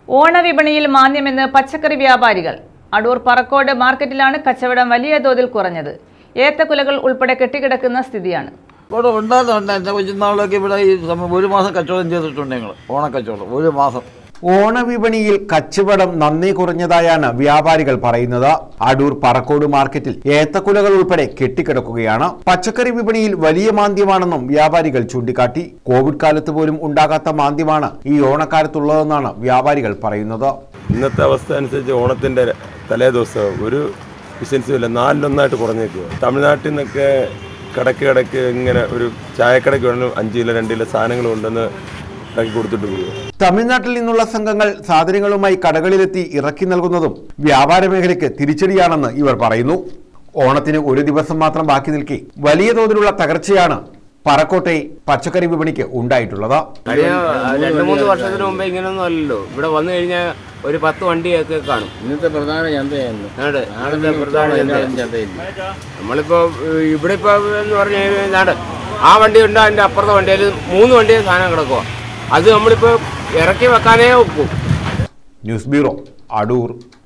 ഓണവിപണിയിൽ മാന്ദ്യമെന്ന് പച്ചക്കറി വ്യാപാരികൾ അടൂർ പറക്കോട് മാർക്കറ്റിലാണ് കച്ചവടം വലിയ തോതിൽ കുറഞ്ഞത് ഏത്തക്കുലകൾ ഉൾപ്പെടെ കെട്ടിക്കിടക്കുന്ന സ്ഥിതിയാണ് ഇവിടെ ഉണ്ടായിരുന്നുണ്ട് എൻ്റെ കൊച്ചുനാളിലൊക്കെ ഇവിടെ ഈ സമയം ഒരു മാസം കച്ചവടം ചെയ്തിട്ടുണ്ട് ഞങ്ങൾ ഓണക്കച്ചവടം ഒരു മാസം ഓണവിപണിയിൽ കച്ചവടം നന്ദി കുറഞ്ഞതായാണ് വ്യാപാരികൾ പറയുന്നത് അടൂർ പറക്കോട് മാർക്കറ്റിൽ ഏത്തക്കുലകൾ ഉൾപ്പെടെ കെട്ടിക്കിടക്കുകയാണ് പച്ചക്കറി വിപണിയിൽ വലിയ മാന്ദ്യമാണെന്നും വ്യാപാരികൾ ചൂണ്ടിക്കാട്ടി കോവിഡ് കാലത്ത് പോലും ഉണ്ടാകാത്ത മാന്ദ്യമാണ് ഈ ഓണക്കാലത്തുള്ളതെന്നാണ് വ്യാപാരികൾ പറയുന്നത് ഇന്നത്തെ അവസ്ഥ അനുസരിച്ച് ഓണത്തിൻ്റെ തലേ ദിവസം ഒരു ബിസിനസ്സും ഇല്ല നാലിലൊന്നായിട്ട് കുറഞ്ഞേക്കുക തമിഴ്നാട്ടിൽ നിന്നൊക്കെ കടക്ക് കടക്ക് ഇങ്ങനെ ഒരു ചായക്കടയ്ക്ക് വേണം അഞ്ച് കിലോ രണ്ട് കിലോ സാധനങ്ങൾ കൊണ്ടുവന്ന് ഇറക്കി കൊടുത്തിട്ട് പോകുക തമിഴ്നാട്ടിൽ നിന്നുള്ള സംഘങ്ങൾ സാധനങ്ങളുമായി കടകളിലെത്തി ഇറക്കി നൽകുന്നതും വ്യാപാര മേഖലയ്ക്ക് തിരിച്ചടിയാണെന്ന് ഇവർ പറയുന്നു ഓണത്തിന് ഒരു ദിവസം മാത്രം ബാക്കി നിൽക്കെ വലിയ തോതിലുള്ള തകർച്ചയാണ് പറക്കോട്ടെ പച്ചക്കറി വിപണിക്ക് ഉണ്ടായിട്ടുള്ളത് കഴിഞ്ഞ രണ്ട് മൂന്ന് വർഷത്തിന് മുമ്പേ ഇങ്ങനൊന്നും അല്ലല്ലോ ഇവിടെ വന്നു കഴിഞ്ഞാൽ ഒരു പത്ത് വണ്ടിയൊക്കെ കാണും ഇന്നത്തെ പ്രധാന ചന്തയായിരുന്നു നാട് നാടത്തെ പ്രധാന ചന്തയാണ്. ചന്തയില്ല നമ്മളിപ്പോ ഏഹ്, ഇവിടെ ഇപ്പൊ എന്ന് പറഞ്ഞു കഴിഞ്ഞാൽ നാട് ആ വണ്ടി ഉണ്ട് അതിന്റെ അപ്പുറത്തെ വണ്ടിയിൽ മൂന്ന് വണ്ടിയിൽ സാധനം കിടക്കുക അത് നമ്മളിപ്പോ ഇറക്കി വെക്കാനേ ഒക്കൂ ന്യൂസ് ബ്യൂറോ അടൂർ